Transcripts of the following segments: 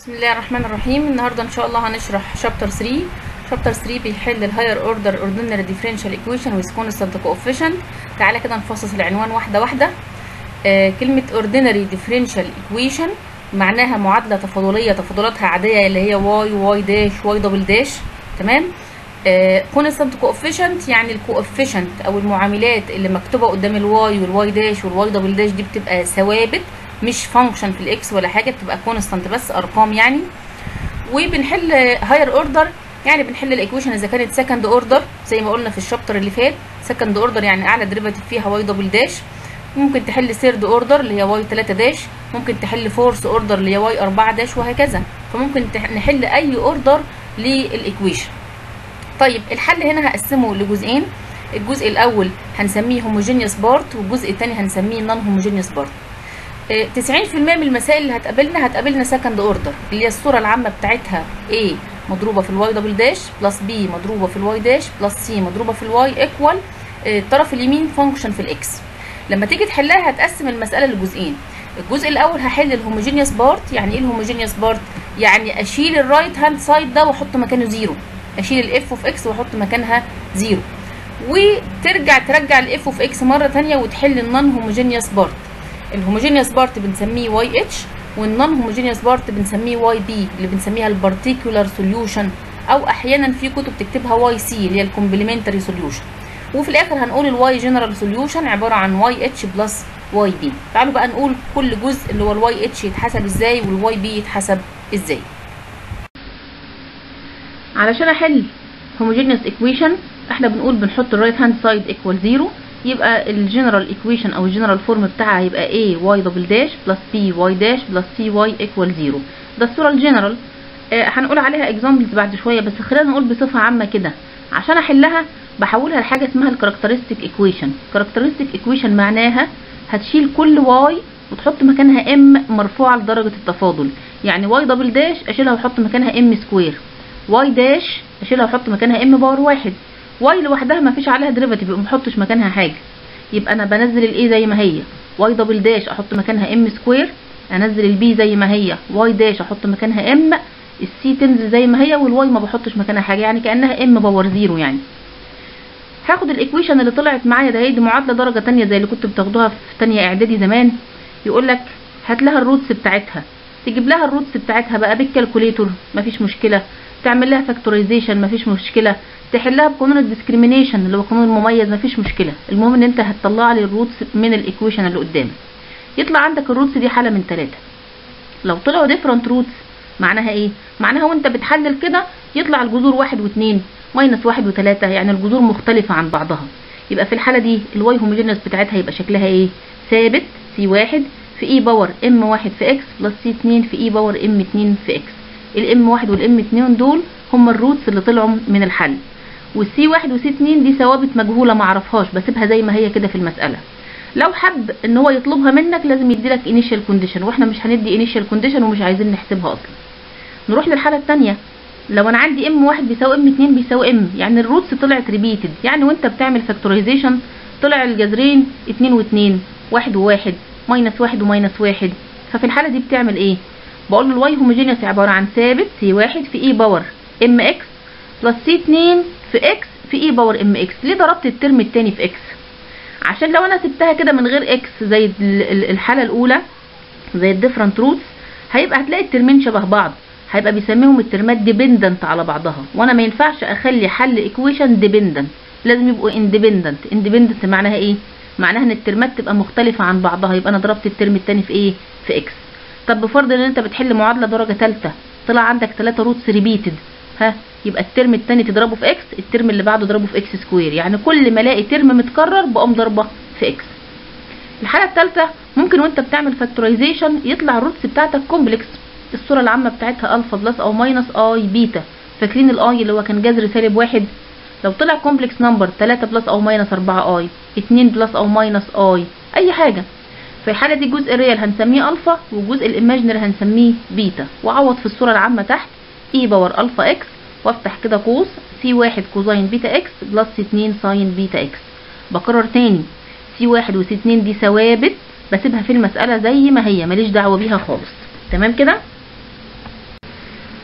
بسم الله الرحمن الرحيم النهارده ان شاء الله هنشرح شابتر 3 شابتر 3 بيحل الهاير اوردر اوردينري ديفرنشال ايكويشن ويز كونستانت كوفيشنت تعالى كده نفصص العنوان واحده واحده آه كلمه اوردينري ديفرنشال ايكويشن معناها معادله تفاضليه تفاضلاتها عاديه اللي هي واي واي داش واي دبل داش تمام كونستانت كوفيشنت يعني الكوفيشنت او المعاملات اللي مكتوبه قدام الواي والواي داش والواي دبل داش دي بتبقى ثوابت مش فانكشن في الاكس ولا حاجه بتبقى كونستانت بس ارقام يعني وبنحل هاير اوردر يعني بنحل الايكويشن اذا كانت سكند اوردر زي ما قلنا في الشابتر اللي فات سكند اوردر يعني اعلى ديريفاتيف فيها واي دبل داش ممكن تحل ثيرد اوردر اللي هي واي 3 داش ممكن تحل فورث اوردر اللي هي واي 4 داش وهكذا فممكن نحل اي اوردر للايكويشن طيب الحل هنا هقسمه لجزئين الجزء الاول هنسميه هوموجينيوس بارت والجزء الثاني هنسميه نون هوموجينيوس بارت 90% من المسائل اللي هتقابلنا هتقابلنا سكند اوردر اللي هي الصوره العامه بتاعتها A مضروبه في الواي دبل داش بلس B مضروبه في الواي داش بلس C مضروبه في الواي ايكوال الطرف اليمين فانكشن في الاكس لما تيجي تحلها هتقسم المساله لجزئين الجزء الاول هحل الهوموجينيوس بارت يعني ايه الهوموجينيوس بارت يعني اشيل الرايت هاند سايد ده واحط مكانه زيرو اشيل الاف اوف اكس واحط مكانها زيرو وترجع ترجع الاف اوف اكس مره ثانيه وتحل النون هوموجينيوس بارت الهوموجينيوس بارت بنسميه واي اتش والنون هوموجينيوس بارت بنسميه واي بي اللي بنسميها البارتيكولار سوليوشن او احيانا في كتب تكتبها واي سي اللي هي الكومبلمنتري سوليوشن وفي الاخر هنقول الواي جنرال سوليوشن عباره عن واي اتش بلس واي بي تعالوا بقى نقول كل جزء اللي هو الواي اتش يتحسب ازاي والواي بي يتحسب ازاي علشان احل هوموجينيوس ايكويشن احنا بنقول بنحط الرايت هاند سايد ايكوال زيرو يبقى الجنرال ايكويشن او الجنرال فورم بتاعها هيبقى a y دبل داش بلس b y داش بلس c y ايكوال زيرو ده الصوره الجنرال آه هنقول عليها اكزامبلز بعد شويه بس خلينا نقول بصفه عامه كده عشان احلها بحولها لحاجه اسمها الكاركترستيك ايكويشن كاركترستيك ايكويشن معناها هتشيل كل y وتحط مكانها m مرفوعه لدرجه التفاضل يعني y دبل داش اشيلها واحط مكانها m سكوير y داش اشيلها واحط مكانها m باور واحد واي لوحدها ما فيش عليها ديريفاتيف يبقى ما احطش مكانها حاجه يبقى انا بنزل الاي زي ما هي واي دبل داش احط مكانها ام سكوير انزل البي زي ما هي واي داش احط مكانها ام السي تنزل زي ما هي والواي ما بحطش مكانها حاجه يعني كانها ام باور زيرو يعني هاخد الايكويشن اللي طلعت معايا ده هي دي معادله درجه تانية زي اللي كنت بتاخدوها في تانية اعدادي زمان يقول لك هات لها الروتس بتاعتها تجيب لها الروتس بتاعتها بقى بالكالكوليتور مفيش مشكله تعمل لها فاكتورايزيشن مفيش مشكله تحلها بقانون الديسكريميشن اللي هو قانون المميز مفيش مشكله المهم ان انت هتطلع لي الروتس من الايكويشن اللي قدامك يطلع عندك الروتس دي حاله من ثلاثه لو طلعوا ديفرنت روتس معناها ايه معناها وانت بتحلل كده يطلع الجذور واحد واثنين ماينس واحد وثلاثة يعني الجذور مختلفة عن بعضها يبقى في الحالة دي الواي هوموجينيوس بتاعتها يبقى شكلها ايه ثابت سي واحد في اي باور ام واحد في اكس بلس سي اتنين في اي باور ام اتنين في اكس الام واحد والام اتنين دول هم الروتس اللي طلعوا من الحل والسي واحد وسي اتنين دي ثوابت مجهوله ما اعرفهاش بسيبها زي ما هي كده في المساله لو حب ان هو يطلبها منك لازم يديلك انيشال كونديشن واحنا مش هندي انيشال كونديشن ومش عايزين نحسبها اصلا نروح للحاله الثانيه لو انا عندي ام واحد بيساوي ام اتنين بيساوي ام يعني الروتس طلعت ريبيتد يعني وانت بتعمل فاكتورايزيشن طلع الجذرين اتنين واتنين واحد وواحد ماينس واحد وماينس واحد ففي الحاله دي بتعمل ايه بقول له الواي هوموجينيوس عباره عن ثابت سي واحد في اي باور ام اكس بلس سي اتنين في اكس في اي باور ام اكس ليه ضربت الترم التاني في اكس عشان لو انا سبتها كده من غير اكس زي الحاله الاولى زي الديفرنت روتس هيبقى هتلاقي الترمين شبه بعض هيبقى بيسميهم الترمات ديبندنت على بعضها وانا ما ينفعش اخلي حل ايكويشن ديبندنت لازم يبقوا اندبندنت اندبندنت معناها ايه معناها ان الترمات تبقى مختلفه عن بعضها يبقى انا ضربت الترم التاني في ايه في اكس طب بفرض ان انت بتحل معادله درجه ثالثه طلع عندك 3 روتس ريبيتد ها يبقى الترم الثاني تضربه في اكس الترم اللي بعده تضربه في اكس سكوير يعني كل ما الاقي ترم متكرر بقوم ضربه في اكس الحاله الثالثه ممكن وانت بتعمل فاكتورايزيشن يطلع الروتس بتاعتك كومبلكس الصوره العامه بتاعتها الفا بلس او ماينس اي بيتا فاكرين الاي اللي هو كان جذر سالب واحد لو طلع كومبلكس نمبر 3 بلس او ماينس 4 اي 2 بلس او ماينس اي اي حاجه في الحاله دي الجزء الريال هنسميه الفا والجزء الايماجينري هنسميه بيتا واعوض في الصوره العامه تحت اي باور الفا اكس وافتح كده قوس سي واحد كوزين بيتا اكس بلس اتنين ساين بيتا اكس بكرر تاني سي واحد وسي اتنين دي ثوابت بسيبها في المسألة زي ما هي ماليش دعوة بيها خالص تمام كده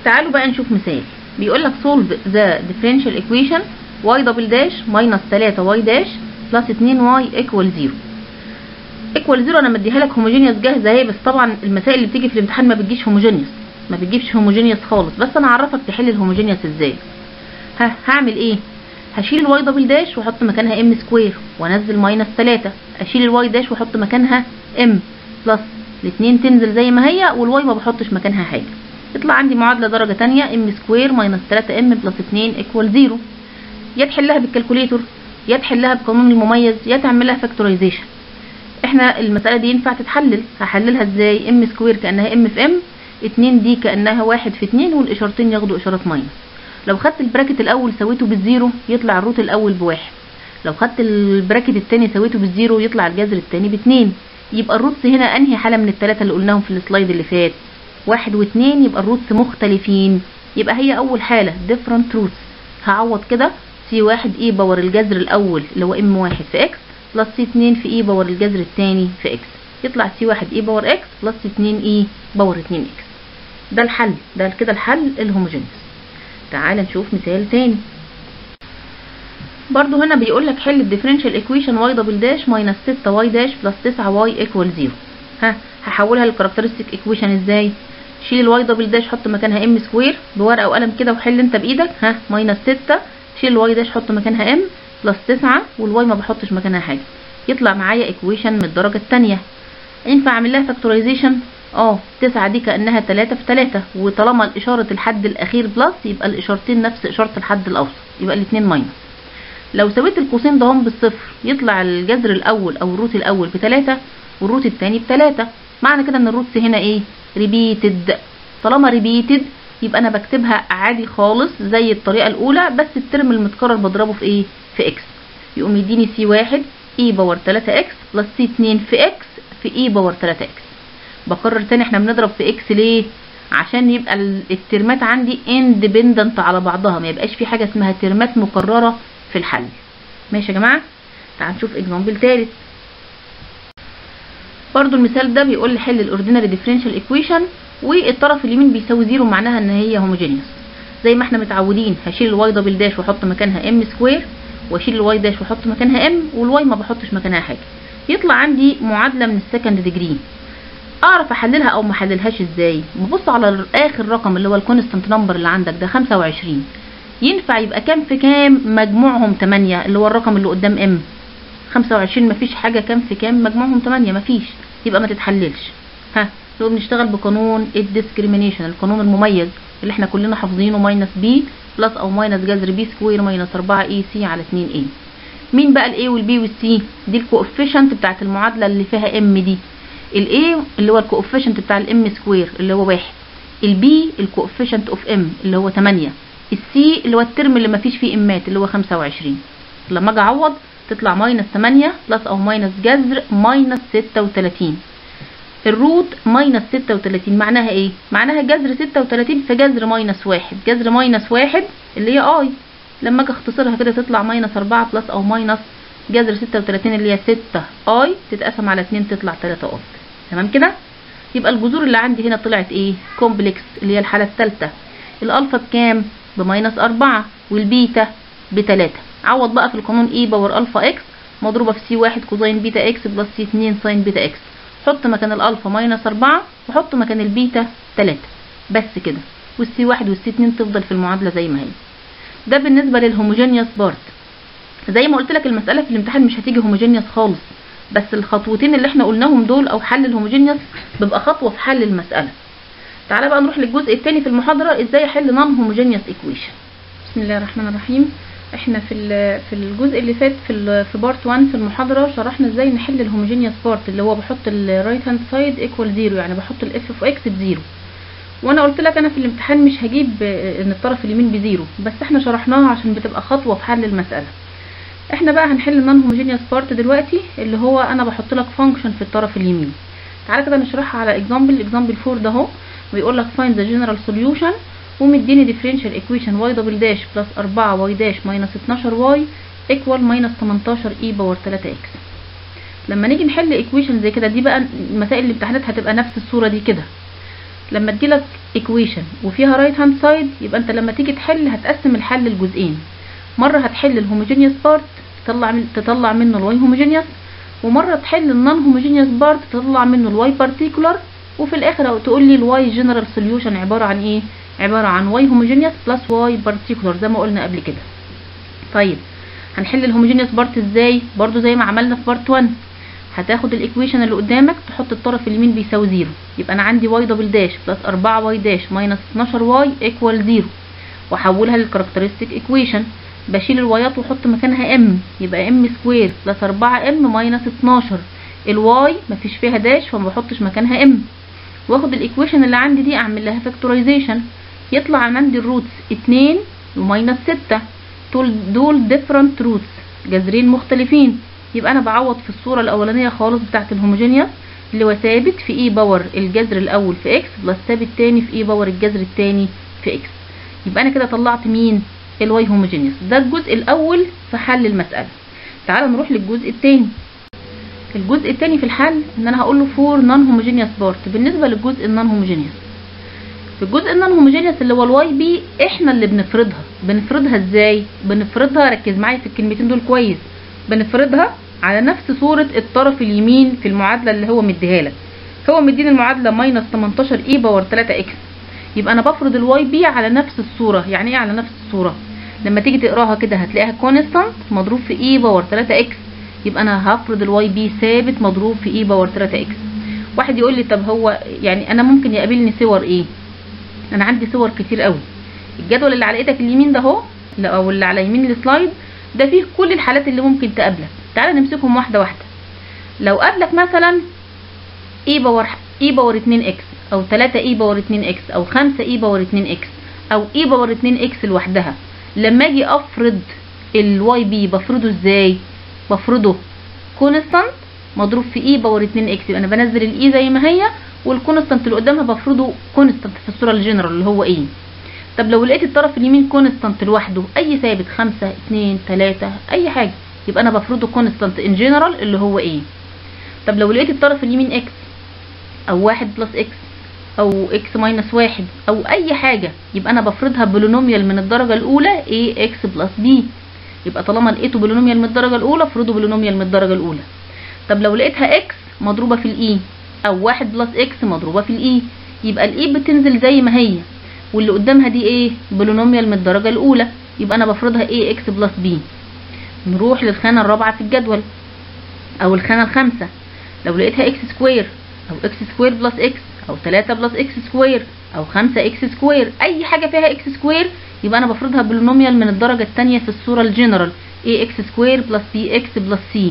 تعالوا بقى نشوف مثال بيقول لك solve the differential equation y double dash minus 3 y dash plus 2 y equal 0 equal 0 انا مديها لك homogeneous جاهزه اهي بس طبعا المسائل اللي بتيجي في الامتحان ما بتجيش homogeneous ما بتجيبش homogeneous خالص بس انا هعرفك تحل الهوموجينيوس ازاي ها هعمل ايه هشيل الواي دبل داش واحط مكانها ام سكوير وانزل ماينس 3 اشيل الواي داش واحط مكانها ام بلس الاثنين تنزل زي ما هي والواي ما بحطش مكانها حاجه يطلع عندي معادله درجه ثانيه ام سكوير ماينس 3 ام بلس 2 ايكوال 0 يا تحلها بالكالكوليتور يا تحلها بقانون المميز يا تعملها فاكتورايزيشن احنا المساله دي ينفع تتحلل هحللها ازاي ام سكوير كانها ام في ام 2 دي كانها واحد في 2 والاشارتين ياخدوا اشارات ماينس لو خدت البراكت الاول سويته بالزيرو يطلع الروت الاول بواحد لو خدت البراكت التاني سويته بالزيرو يطلع الجذر التاني باتنين يبقى الروتس هنا انهي حاله من الثلاثه اللي قلناهم في السلايد اللي فات واحد واتنين يبقى الروتس مختلفين يبقى هي اول حاله different roots هعوض كده سي واحد اي باور الجذر الاول اللي هو ام واحد في اكس بلس سي اتنين في اي باور الجذر التاني في اكس يطلع سي واحد اي باور اكس بلس سي اتنين اي باور اتنين اكس ده الحل ده كده الحل الهوموجينيوس تعال نشوف مثال تاني برضو هنا بيقول لك حل الديفرنشال ايكويشن واي دبل داش ماينس 6 واي داش بلس 9 واي ايكوال 0 ها هحولها للكاركترستيك ايكويشن ازاي شيل الواي دبل داش حط مكانها ام سكوير بورقه وقلم كده وحل انت بايدك ها ماينس 6 شيل الواي داش حط مكانها ام بلس 9 والواي ما بحطش مكانها حاجه يطلع معايا ايكويشن من الدرجه الثانيه ينفع اعمل لها فاكتورايزيشن اه 9 دي كانها 3 في 3 وطالما الاشاره الحد الاخير بلس يبقى الاشارتين نفس اشاره الحد الاوسط يبقى الاثنين ماينس لو سويت القوسين ده هم بالصفر يطلع الجذر الاول او الروت الاول بتلاتة والروت التاني بتلاتة معنى كده ان الروتس هنا ايه ريبيتد طالما ريبيتد يبقى انا بكتبها عادي خالص زي الطريقه الاولى بس الترم المتكرر بضربه في ايه في اكس يقوم يديني سي واحد اي باور 3 اكس بلس سي 2 في اكس في اي باور 3 اكس بكرر تاني احنا بنضرب في اكس ليه عشان يبقى الترمات عندي اندبندنت على بعضها ما يبقاش في حاجه اسمها ترمات مكرره في الحل ماشي يا جماعه تعال نشوف اكزامبل تالت برضو المثال ده بيقول لي حل الاوردينري ديفرنشال ايكويشن والطرف اليمين بيساوي زيرو معناها ان هي هوموجينيوس زي ما احنا متعودين هشيل الواي دبل داش واحط مكانها ام سكوير واشيل الواي داش واحط مكانها ام والواي ما بحطش مكانها حاجه يطلع عندي معادله من السكند ديجري اعرف احللها او ما احللهاش ازاي ببص على اخر رقم اللي هو الكونستانت نمبر اللي عندك ده 25 ينفع يبقى كام في كام مجموعهم 8 اللي هو الرقم اللي قدام ام 25 مفيش حاجه كام في كام مجموعهم 8 مفيش يبقى ما تتحللش ها لو بنشتغل بقانون الديسكريميشن القانون المميز اللي احنا كلنا حافظينه ماينس بي بلس او ماينس جذر بي سكوير ماينس 4 اي سي على 2 اي مين بقى الاي والبي والسي دي الكوفيشنت بتاعت المعادله اللي فيها ام دي الاي اللي هو الكوفيشنت بتاع الام سكوير اللي هو واحد البي الكوفيشنت اوف ام اللي هو 8 السي اللي هو الترم اللي مفيش فيه امات اللي هو 25 لما اجي اعوض تطلع ماينس 8 بلس او ماينس جذر ماينس 36 الروت ماينس 36 معناها ايه معناها جذر 36 في جذر ماينس 1 جذر ماينس 1 اللي هي اي لما اجي اختصرها كده تطلع ماينس 4 بلس او ماينس جذر 36 اللي هي 6 اي تتقسم على 2 تطلع 3 اي تمام كده يبقى الجذور اللي عندي هنا طلعت ايه كومبلكس اللي هي الحاله الثالثه الالفا بكام بماينس 4 والبيتا بتلاتة عوض بقى في القانون اي باور الفا اكس مضروبة في سي واحد كوزين بيتا اكس بلس سي اتنين ساين بيتا اكس حط مكان الالفا ماينس اربعة وحط مكان البيتا تلاتة بس كده والسي واحد والسي اتنين تفضل في المعادلة زي ما هي ده بالنسبة للهوموجينيوس بارت زي ما قلت لك المسألة في الامتحان مش هتيجي هوموجينيوس خالص بس الخطوتين اللي احنا قلناهم دول او حل الهوموجينيوس بيبقى خطوة في حل المسألة تعالى بقى نروح للجزء الثاني في المحاضرة ازاي احل نون هوموجينيوس ايكويشن بسم الله الرحمن الرحيم احنا في في الجزء اللي فات في في بارت 1 في المحاضرة شرحنا ازاي نحل الهوموجينيوس بارت اللي هو بحط الرايت هاند سايد ايكوال زيرو يعني بحط الاف اوف اكس بزيرو وانا قلت لك انا في الامتحان مش هجيب ان الطرف اليمين بزيرو بس احنا شرحناها عشان بتبقى خطوة في حل المسألة احنا بقى هنحل النون هوموجينيوس بارت دلوقتي اللي هو انا بحط لك فانكشن في الطرف اليمين تعالى كده نشرحها على اكزامبل اكزامبل 4 ده اهو بيقول لك find the general solution ومديني differential equation y دبل داش بلس 4 y داش ماينس 12 y equal ماينس 18 e باور 3 x لما نيجي نحل equation زي كده دي بقى مسائل الامتحانات هتبقى نفس الصورة دي كده لما تجيلك ايكويشن وفيها رايت هاند سايد يبقى انت لما تيجي تحل هتقسم الحل لجزئين مره هتحل الهوموجينيوس بارت تطلع من تطلع منه الواي هوموجينيوس ومره تحل النون هوموجينيوس بارت تطلع منه الواي بارتيكولار وفي الاخر تقول لي الواي جنرال سوليوشن عباره عن ايه عباره عن واي هوموجينيوس بلس واي بارتيكولار زي ما قلنا قبل كده طيب هنحل الهوموجينيوس بارت ازاي برضو زي ما عملنا في بارت 1 هتاخد الايكويشن اللي قدامك تحط الطرف اليمين بيساوي زيرو يبقى انا عندي واي دبل داش بلس 4 واي داش ماينس 12 واي ايكوال زيرو واحولها للكاركترستيك ايكويشن بشيل الوايات واحط مكانها ام يبقى ام سكوير بلس 4 ام ماينس 12 الواي مفيش فيها داش فما بحطش مكانها ام واخد الايكويشن اللي عندي دي اعمل لها فاكتورايزيشن يطلع عندي الروتس 2 وماينس 6 دول دول ديفرنت روتس جذرين مختلفين يبقى انا بعوض في الصوره الاولانيه خالص بتاعه الهوموجينيوس اللي هو ثابت في اي باور الجذر الاول في اكس بلس ثابت تاني في اي باور الجذر التاني في اكس يبقى انا كده طلعت مين الواي هوموجينيوس ده الجزء الاول في حل المساله تعال نروح للجزء الثاني الجزء الثاني في الحل ان انا هقول له فور نون هوموجينيوس بارت بالنسبه للجزء النون هوموجينيوس في الجزء النون هوموجينيوس اللي هو الواي بي احنا اللي بنفرضها بنفرضها ازاي بنفرضها ركز معايا في الكلمتين دول كويس بنفرضها على نفس صورة الطرف اليمين في المعادلة اللي هو مديها لك هو مديني المعادلة ماينس 18 اي باور 3 اكس يبقى انا بفرض الواي بي على نفس الصورة يعني ايه على نفس الصورة لما تيجي تقراها كده هتلاقيها كونستانت مضروب في اي باور 3 اكس يبقى انا هفرض الواي بي ثابت مضروب في اي باور 3 اكس واحد يقول لي طب هو يعني انا ممكن يقابلني صور ايه انا عندي صور كتير قوي الجدول اللي على ايدك اليمين ده اهو او اللي على يمين السلايد ده فيه كل الحالات اللي ممكن تقابلك تعالى نمسكهم واحده واحده لو قابلك مثلا اي باور اي باور 2 اكس او 3 اي باور 2 اكس او 5 اي باور 2 اكس او اي باور 2 اكس لوحدها لما اجي افرض الواي بي بفرضه ازاي بفرضه كونستانت مضروب في اي باور 2 اكس يبقى انا بنزل الاي زي ما هي والكونستانت اللي قدامها بفرضه كونستانت في الصوره الجنرال اللي هو ايه طب لو لقيت الطرف اليمين كونستانت لوحده اي ثابت 5 2 3 اي حاجه يبقى انا بفرضه كونستانت ان جنرال اللي هو ايه طب لو لقيت الطرف اليمين اكس او واحد بلس اكس او اكس ماينس واحد او اي حاجه يبقى انا بفرضها بولينوميال من الدرجه الاولى اي اكس بلس بي يبقى طالما لقيته بولينوميال من الدرجه الاولى افرضه بولينوميال من الدرجه الاولى طب لو لقيتها اكس مضروبه في الاي او واحد بلس اكس مضروبه في الاي يبقى الاي بتنزل زي ما هي واللي قدامها دي ايه بولينوميال من الدرجه الاولى يبقى انا بفرضها ايه اكس بلس بي نروح للخانه الرابعه في الجدول او الخانه الخامسه لو لقيتها اكس سكوير او اكس سكوير بلس اكس او 3 بلس اكس سكوير او 5 اكس سكوير اي حاجه فيها اكس سكوير يبقى انا بفرضها بولينوميال من الدرجه الثانيه في الصوره الجنرال ايه اكس سكوير بلس بي اكس بلس سي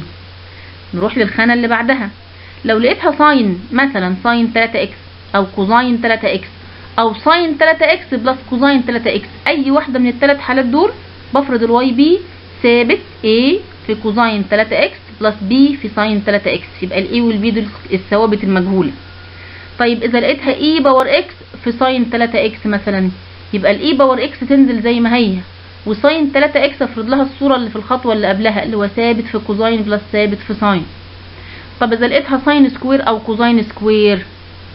نروح للخانه اللي بعدها لو لقيتها ساين مثلا ساين 3 اكس او كوزاين 3 اكس او ساين 3 اكس بلس كوزاين 3 اكس اي واحده من الثلاث حالات دول بفرض الواي بي ثابت A في كوزاين 3 اكس بلس B في ساين 3 اكس يبقى الاي والبي دول الثوابت المجهوله طيب اذا لقيتها اي باور اكس في ساين 3 اكس مثلا يبقى الاي باور اكس تنزل زي ما هي وساين 3 اكس افرض لها الصوره اللي في الخطوه اللي قبلها اللي هو ثابت في كوزاين بلس ثابت في ساين طب اذا لقيتها ساين سكوير او كوزاين سكوير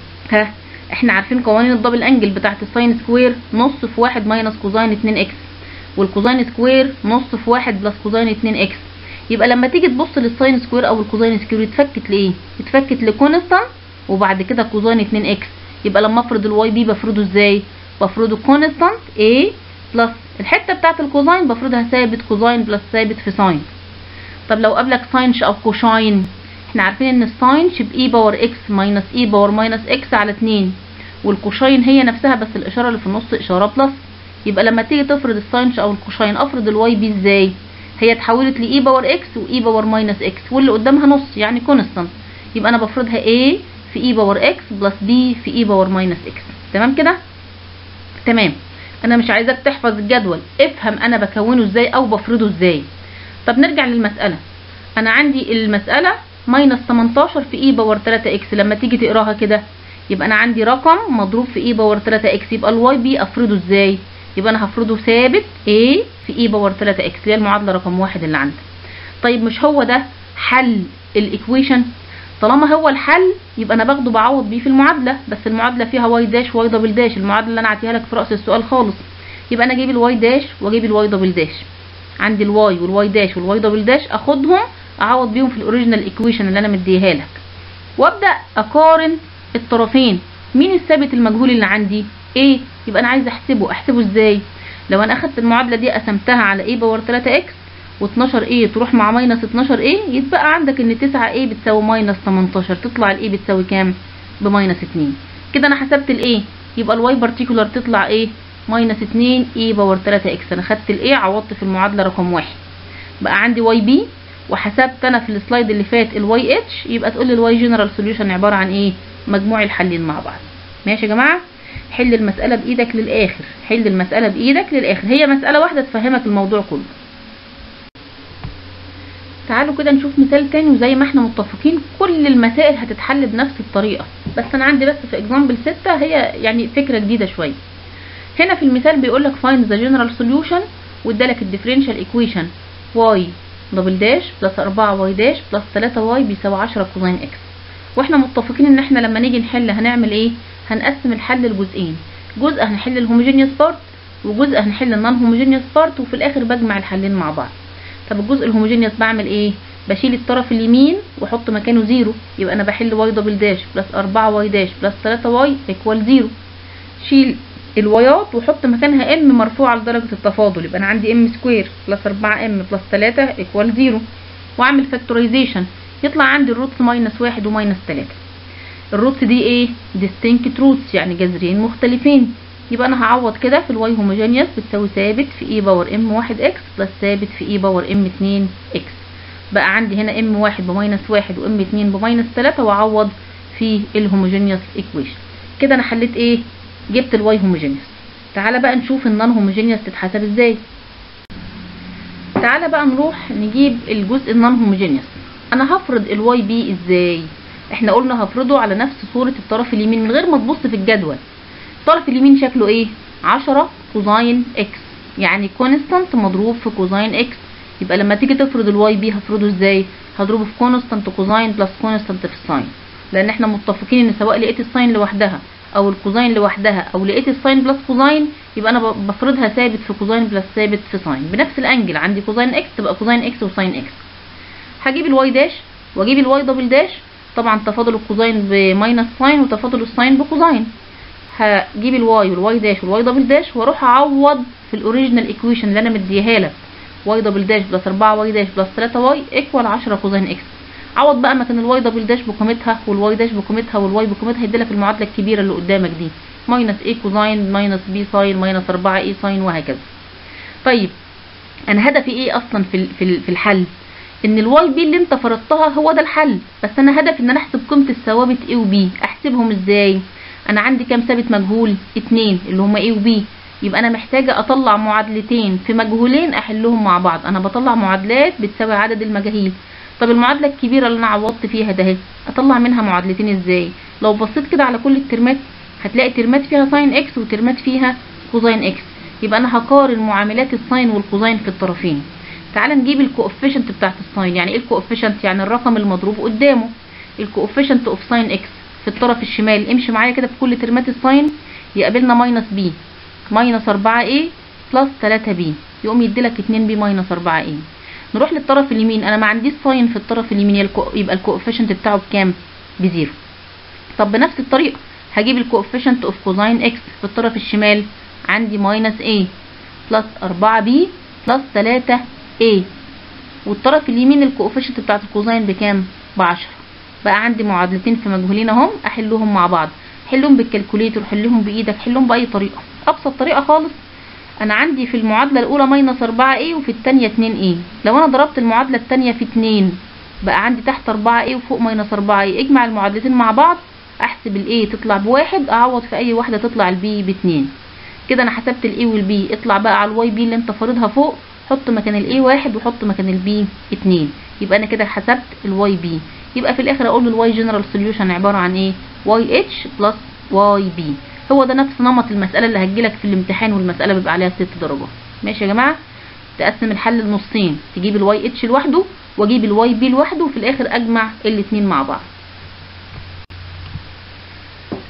ها احنا عارفين قوانين الدبل انجل بتاعت الساين سكوير نص في واحد ماينس كوزاين 2 اكس والكوزاين سكوير نص في واحد بلس كوزاين 2 اكس يبقى لما تيجي تبص للساين سكوير او الكوزاين سكوير اتفكت لايه اتفكت لكونستانت وبعد كده كوزاين 2 اكس يبقى لما افرض الواي بي بفرضه ازاي بفرضه كونستانت A بلس الحته بتاعت الكوزاين بفرضها ثابت كوزاين بلس ثابت في ساين طب لو قابلك ساينش او كوشاين احنا عارفين ان الساينش باي باور اكس ماينس اي باور ماينس اكس على 2 والكوشاين هي نفسها بس الاشاره اللي في النص اشاره بلس يبقى لما تيجي تفرض الساينش او الكوشاين افرض الواي بي ازاي هي اتحولت لاي باور اكس واي باور ماينس اكس واللي قدامها نص يعني كونستانت يبقى انا بفرضها A في اي باور اكس بلس B في اي باور ماينس اكس تمام كده تمام انا مش عايزاك تحفظ الجدول افهم انا بكونه ازاي او بفرضه ازاي طب نرجع للمساله انا عندي المساله ماينس 18 في اي باور 3 اكس لما تيجي تقراها كده يبقى انا عندي رقم مضروب في اي باور 3 اكس يبقى الواي بي افرضه ازاي يبقى انا هفرضه ثابت A في اي باور 3 اكس اللي هي المعادله رقم واحد اللي عندك طيب مش هو ده حل الايكويشن طالما هو الحل يبقى انا باخده بعوض بيه في المعادله بس المعادله فيها واي داش واي دبل داش المعادله اللي انا عطيها لك في راس السؤال خالص يبقى انا اجيب الواي داش واجيب الواي دبل داش عندي الواي والواي داش والواي دبل داش اخدهم اعوض بيهم في الاوريجينال ايكويشن اللي انا مديها لك وابدا اقارن الطرفين مين الثابت المجهول اللي عندي ايه يبقى انا عايزه احسبه احسبه ازاي لو انا اخدت المعادله دي قسمتها على ايه باور 3 اكس و12 ايه تروح مع ماينس 12 ايه يتبقى عندك ان 9 ايه بتساوي ماينس 18 تطلع الايه بتساوي كام بماينس 2 كده انا حسبت الايه يبقى الواي بارتيكولار تطلع ايه ماينس 2 ايه باور 3 اكس انا خدت الايه عوضت في المعادله رقم واحد بقى عندي واي بي وحسبت انا في السلايد اللي فات الواي اتش يبقى تقول لي الواي جنرال سوليوشن عباره عن ايه مجموع الحلين مع بعض ماشي يا جماعه حل المساله بايدك للاخر حل المساله بايدك للاخر هي مساله واحده تفهمك الموضوع كله تعالوا كده نشوف مثال تاني وزي ما احنا متفقين كل المسائل هتتحل بنفس الطريقه بس انا عندي بس في اكزامبل 6 هي يعني فكره جديده شويه هنا في المثال بيقول لك find the general solution وادالك الديفرنشال ايكويشن y دبل داش بلس 4 واي داش بلس 3 واي بيساوي 10 كوزين اكس واحنا متفقين ان احنا لما نيجي نحل هنعمل ايه هنقسم الحل لجزئين جزء هنحل الهوموجينيوس بارت وجزء هنحل النون هوموجينيوس بارت وفي الاخر بجمع الحلين مع بعض طب الجزء الهوموجينيوس بعمل ايه بشيل الطرف اليمين واحط مكانه زيرو يبقى انا بحل واي دبل داش بلس 4 واي داش بلس 3 واي ايكوال زيرو شيل الوايات وحط مكانها ام مرفوعه لدرجه التفاضل يبقى انا عندي ام سكوير بلس 4 ام بلس 3 ايكوال زيرو واعمل فاكتورايزيشن يطلع عندي الروتس ماينس واحد وماينس 3 الروتس دي ايه distinct روتس يعني جذرين مختلفين يبقى انا هعوض كده في الواي هوموجينيوس بتساوي ثابت في اي باور ام 1 اكس بلس ثابت في اي باور ام 2 اكس بقى عندي هنا ام 1 بماينس 1 وام 2 بماينس 3 واعوض في الهوموجينيوس ايكويشن كده انا حليت ايه جبت الواي هوموجينيوس تعالى بقى نشوف النون هوموجينيوس تتحسب ازاي تعالى بقى نروح نجيب الجزء النون هوموجينيوس انا هفرض الواي بي ازاي احنا قلنا هفرضه على نفس صورة الطرف اليمين من غير ما تبص في الجدول الطرف اليمين شكله ايه 10 كوزاين اكس يعني كونستانت مضروب في كوزاين اكس يبقى لما تيجي تفرض الواي بي هفرضه ازاي هضربه في كونستانت كوزاين بلس كونستانت في الساين لان احنا متفقين ان سواء لقيت الساين لوحدها او الكوزاين لوحدها او لقيت الساين بلس كوزاين يبقى انا بفرضها ثابت في كوزاين بلس ثابت في ساين بنفس الانجل عندي كوزاين اكس تبقى كوزاين اكس وساين اكس هجيب الواي داش واجيب الواي دبل داش طبعا تفاضل الكوزاين بماينس ساين وتفاضل الساين بكوزاين هجيب الواي والواي داش والواي دبل داش واروح اعوض في الاوريجينال ايكويشن اللي انا مديها لك واي دبل داش بلس 4 واي داش بلس 3 واي ايكوال 10 كوزين اكس عوض بقى مكان الواي دبل داش بقيمتها والواي داش بقيمتها والواي بقيمتها هيديلك المعادله الكبيره اللي قدامك دي ماينس اي كوزين ماينس بي ساين ماينس 4 اي ساين وهكذا طيب انا هدفي ايه اصلا في في في الحل ان الواي بي اللي انت فرضتها هو ده الحل بس انا هدفي ان انا احسب قيمه الثوابت اي وبي احسبهم ازاي انا عندي كام ثابت مجهول اتنين اللي هما اي وبي يبقى انا محتاجه اطلع معادلتين في مجهولين احلهم مع بعض انا بطلع معادلات بتساوي عدد المجاهيل طب المعادله الكبيره اللي انا عوضت فيها ده اهي اطلع منها معادلتين ازاي لو بصيت كده على كل الترمات هتلاقي ترمات فيها ساين اكس وترمات فيها كوزين اكس يبقى انا هقارن معاملات الساين والكوزين في الطرفين تعال نجيب الكوفيشنت بتاعت الساين يعني ايه الكوفيشنت يعني الرقم المضروب قدامه الكوفيشنت اوف ساين اكس في الطرف الشمال امشي معايا كده في كل ترمات الساين يقابلنا ماينس بي ماينس 4 a بلس 3 b يقوم يديلك 2 b ماينس 4 a نروح للطرف اليمين انا ما عنديش ساين في الطرف اليمين يبقى الكوفيشنت بتاعه بكام بزيرو طب بنفس الطريقه هجيب الكوفيشنت اوف كوزين اكس في الطرف الشمال عندي ماينس a بلس 4 b بلس 3 a والطرف اليمين الكوفيشنت بتاعت الكوزين بكام ب 10 بقى عندي معادلتين في مجهولين اهم احلهم مع بعض حلهم بالكالكوليتر حلهم بايدك حلهم باي طريقه ابسط طريقه خالص انا عندي في المعادله الاولى ماينس 4 a وفي الثانيه 2 a لو انا ضربت المعادله الثانيه في 2 بقى عندي تحت 4 a وفوق ماينس 4 a اجمع المعادلتين مع بعض احسب الاي تطلع بواحد اعوض في اي واحده تطلع البي باتنين كده انا حسبت الاي والبي اطلع بقى على الواي بي اللي انت فارضها فوق حط مكان الاي واحد وحط مكان البي اتنين يبقى انا كده حسبت الواي بي يبقى في الاخر اقول الواي جنرال سوليوشن عباره عن ايه واي اتش بلس واي بي هو ده نفس نمط المساله اللي هتجيلك في الامتحان والمساله بيبقى عليها ست درجات ماشي يا جماعه تقسم الحل لنصين تجيب الواي اتش لوحده واجيب الواي بي لوحده وفي الاخر اجمع الاتنين مع بعض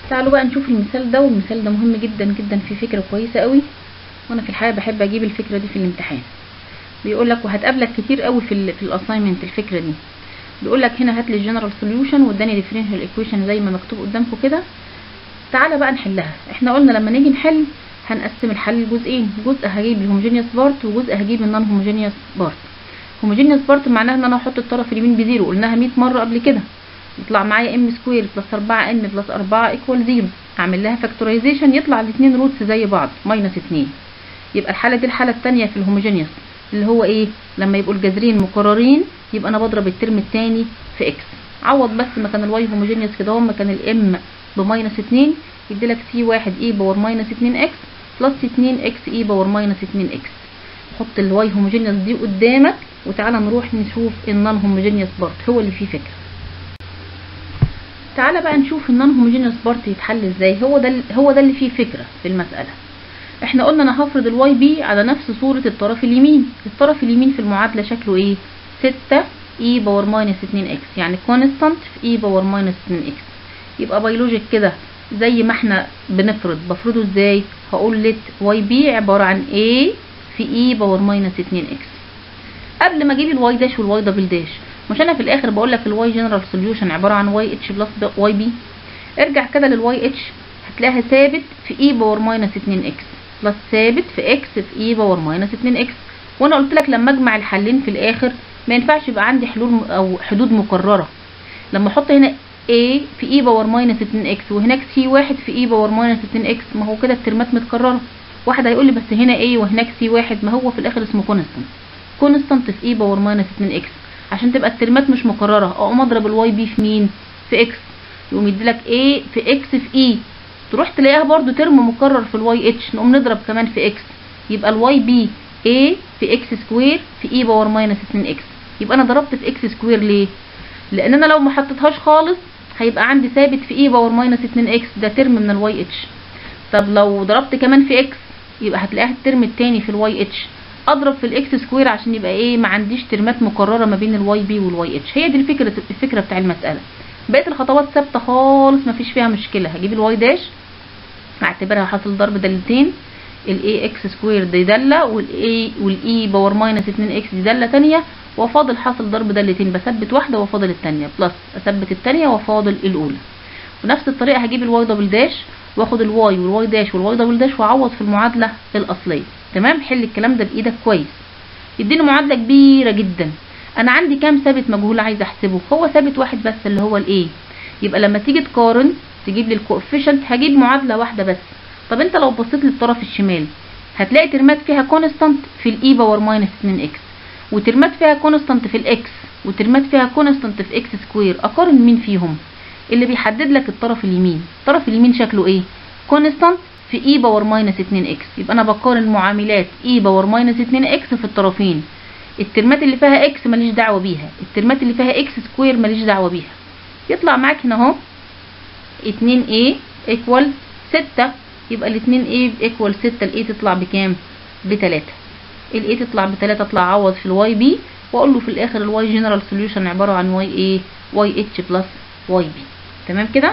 تعالوا بقى نشوف المثال ده والمثال ده مهم جدا جدا في فكره كويسه قوي وانا في الحقيقه بحب اجيب الفكره دي في الامتحان بيقول لك وهتقابلك كتير قوي في ال في الاساينمنت الفكره دي بيقول لك هنا هات لي الجنرال سوليوشن واداني ديفرنشال ايكويشن زي ما مكتوب قدامكم كده تعالى بقى نحلها احنا قلنا لما نيجي نحل هنقسم الحل لجزئين جزء هجيب الهوموجينيوس بارت وجزء هجيب النون هوموجينيوس بارت هوموجينيوس بارت معناها ان انا هحط الطرف اليمين بزيرو قلناها 100 مره قبل كده يطلع معايا ام سكوير بلس 4 ان بلس 4 ايكوال 0 اعمل لها فاكتورايزيشن يطلع الاثنين روتس زي بعض ماينس 2 يبقى الحاله دي الحاله الثانيه في الهوموجينيوس اللي هو ايه لما يبقوا الجذرين مكررين يبقى انا بضرب الترم الثاني في اكس عوض بس مكان الواي هوموجينيوس كده اهو مكان الام بماينس 2 يدي لك سي 1 اي باور ماينس 2 اكس بلس 2 اكس اي باور ماينس 2 اكس حط الواي هوموجينيوس دي قدامك وتعالى نروح نشوف النون هوموجينيوس بارت هو اللي فيه فكره تعالى بقى نشوف النون هوموجينيوس بارت يتحل ازاي هو ده هو ده اللي فيه فكره في المساله احنا قلنا انا هفرض الواي بي على نفس صوره الطرف اليمين الطرف اليمين في المعادله شكله ايه 6 اي باور ماينس 2 اكس يعني كونستانت في اي باور ماينس 2 اكس يبقى بيولوجيك كده زي ما احنا بنفرض بفرضه ازاي هقول لت واي بي عباره عن a في اي باور ماينس 2 اكس قبل ما اجيب الواي داش والواي دبل داش مش انا في الاخر بقول لك الواي جنرال سوليوشن عباره عن واي اتش بلس واي بي ارجع كده للواي اتش هتلاقيها ثابت في اي باور ماينس 2 اكس بلس ثابت في اكس في اي باور ماينس 2 اكس وانا قلت لك لما اجمع الحلين في الاخر ما ينفعش يبقى عندي حلول م- او حدود مكرره لما احط هنا a في e باور ماينس 2 x وهناك c واحد في e باور ماينس 2 x ما هو كده الترمات متكرره واحد هيقول لي بس هنا a وهناك c واحد ما هو في الاخر اسمه كونستانت كونستانت في e باور ماينس 2 x عشان تبقى الترمات مش مكرره اقوم اضرب الواي بي في مين في x يقوم يديلك a في x في e تروح تلاقيها برضو ترم مكرر في الواي اتش نقوم نضرب كمان في x يبقى الواي بي a في x سكوير في e باور ماينس 2 x يبقى انا ضربت في x سكوير ليه لان انا لو ما حطيتهاش خالص هيبقى عندي ثابت في اي باور ماينس 2 اكس ده ترم من الواي اتش طب لو ضربت كمان في اكس يبقى هتلاقيها الترم التاني في الواي اتش اضرب في الاكس سكوير عشان يبقى ايه ما عنديش ترمات مكرره ما بين الواي بي والواي اتش هي دي الفكره الفكره بتاع المساله بقيه الخطوات ثابته خالص ما فيش فيها مشكله هجيب الواي داش اعتبرها حاصل ضرب دالتين الاي اكس سكوير دي داله والاي والاي باور ماينس 2 اكس دي داله تانية وفاضل حاصل ضرب دالتين بثبت واحده وفاضل التانية بلس اثبت التانية وفاضل الاولى بنفس الطريقه هجيب الواي دبل داش واخد الواي والواي داش والواي دبل داش واعوض في المعادله الاصليه تمام حل الكلام ده بايدك كويس يديني معادله كبيره جدا انا عندي كام ثابت مجهول عايز احسبه هو ثابت واحد بس اللي هو الايه يبقى لما تيجي تقارن تجيب لي الكوفيشنت هجيب معادله واحده بس طب انت لو بصيت للطرف الشمال هتلاقي ترمات فيها كونستانت في الاي باور ماينس 2 اكس وترمات فيها كونستانت في الاكس وترمات فيها كونستانت في اكس سكوير اقارن مين فيهم اللي بيحدد لك الطرف اليمين الطرف اليمين شكله ايه كونستانت في اي باور ماينس 2 اكس يبقى انا بقارن معاملات اي باور ماينس 2 اكس في الطرفين الترمات اللي فيها اكس ماليش دعوه بيها الترمات اللي فيها اكس سكوير ماليش دعوه بيها يطلع معاك هنا اهو 2 a ايكوال 6 يبقى ال 2 a ايكوال 6 ال a تطلع بكام ب 3 ال a تطلع ب 3 اطلع اعوض في الواي بي واقول له في الاخر الواي جنرال سوليوشن عباره عن واي ايه واي اتش بلس واي بي تمام كده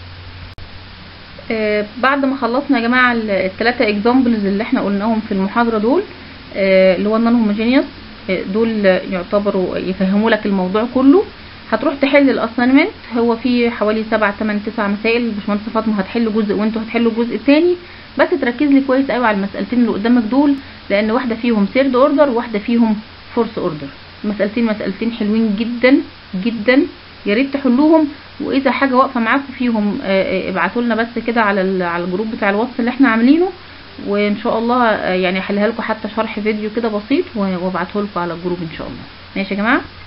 آه بعد ما خلصنا يا جماعه الثلاثه اكزامبلز اللي احنا قلناهم في المحاضره دول آه اللي هو النون هوموجينيوس آه دول يعتبروا يفهموا لك الموضوع كله هتروح تحل الاساينمنت هو فيه حوالي 7 8 9 مسائل باشمهندسه فاطمه هتحل جزء وانتوا هتحلوا الجزء الثاني بس تركز لي كويس قوي على المسالتين اللي قدامك دول لان واحده فيهم سيرد اوردر وواحده فيهم فورس اوردر المسالتين مسالتين حلوين جدا جدا يا ريت تحلوهم واذا حاجه واقفه معاكم فيهم ابعتوا لنا بس كده على على الجروب بتاع الواتس اللي احنا عاملينه وان شاء الله يعني احلها لكم حتى شرح فيديو كده بسيط وابعته لكم على الجروب ان شاء الله ماشي يا جماعه